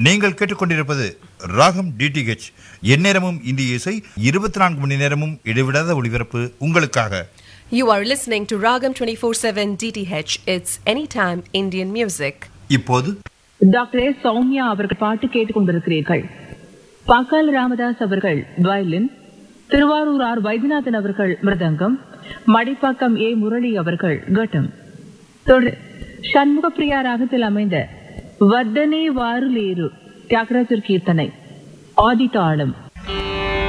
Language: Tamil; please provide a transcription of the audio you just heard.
நீங்கள் கேட்டுக்கொண்டிருப்பது ராகம் டிடிஹெச் எந்நேரமும் இந்திய இசை இருபத்தி நான்கு மணி நேரமும் இடைவிடாத ஒளிபரப்பு உங்களுக்காக You are listening to Ragam 24/7 DTH. It's anytime Indian music. இப்போது டாக்டர் எஸ் சௌமியா அவர்கள் பாட்டு கேட்டுக்கொண்டிருக்கிறீர்கள் பாக்கால் ராமதாஸ் அவர்கள் வயலின் திருவாரூர் ஆர் வைத்தியநாதன் அவர்கள் மிருதங்கம் மடிப்பாக்கம் ஏ முரளி அவர்கள் கட்டம் தொடர் சண்முகப்பிரியா ராகத்தில் அமைந்த வர்தனே வாருலேரு தியாகராஜர் கீர்த்தனை ஆதிதாளம்